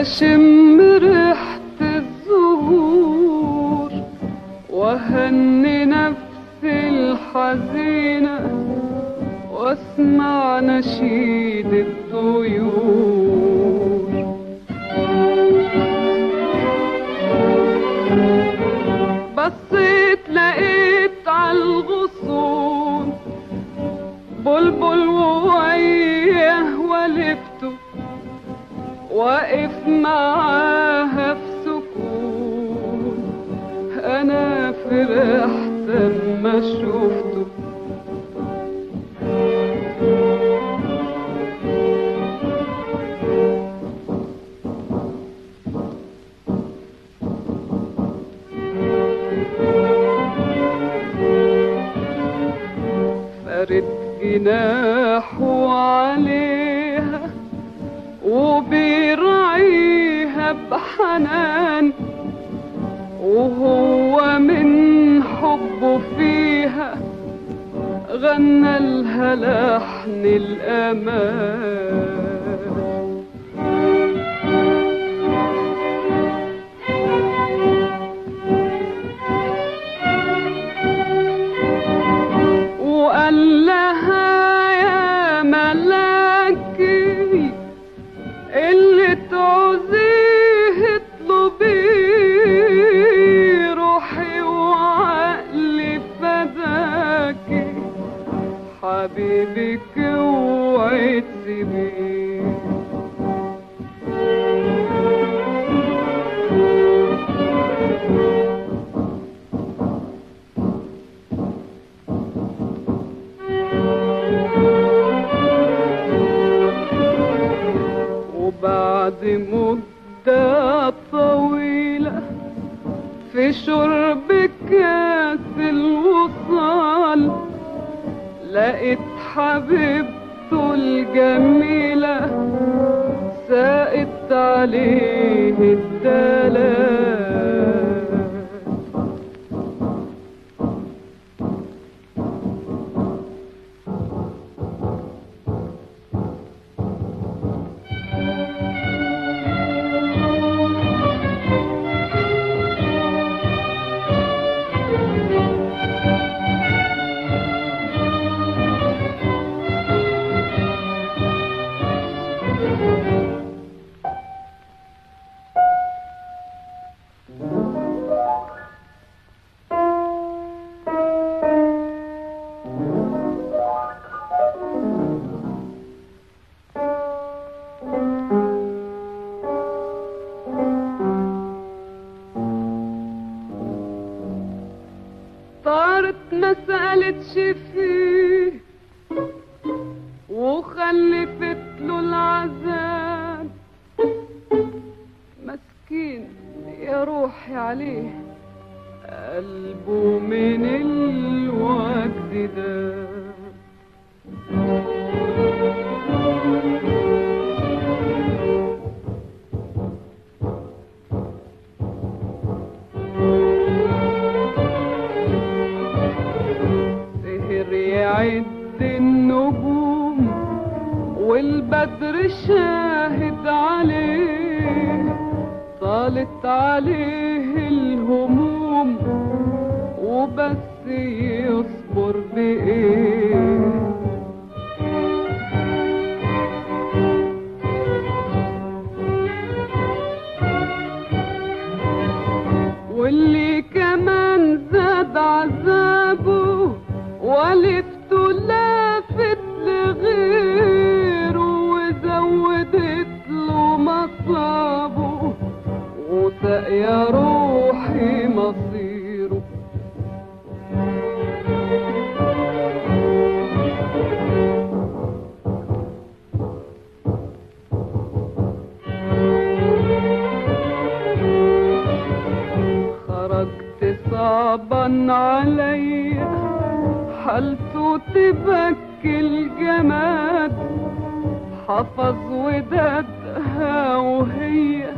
أشم ريحة الزهور وهني نفسي الحزينة واسمع نشيد الطيور بصيت لقيت عالغصون بلبل وويه ولفته واقف معاها في سكون انا فرحت اما شفته فرد جناحه عليها وبيرعيها بحنان وهو من حبه فيها غنى لها لحن الأمان وقال لها يا ملاكي اللي تعوزيه اطلبيه روحي وعقلي فداكي حبيبك اوعي تسيبيه وبعد مدة طويلة في شرب كاس الوصال لقيت حبيبته الجميلة ساقت عليه الدلال طارت ما سألتش فيه وخلفت له العذاب مسكين يا روحي عليه قلبه من الوجد ده سهر يعد النجوم والبدر شاهد عليه طالت عليه الهموم وبس يصبر بإيه واللي كمان زاد عذابه ولفته لافت لغيره وزودت له مصابه وسق يا روحي مصيره خرجت صعبا عليا حالته تبكي الجماد حفظ ودادها وهي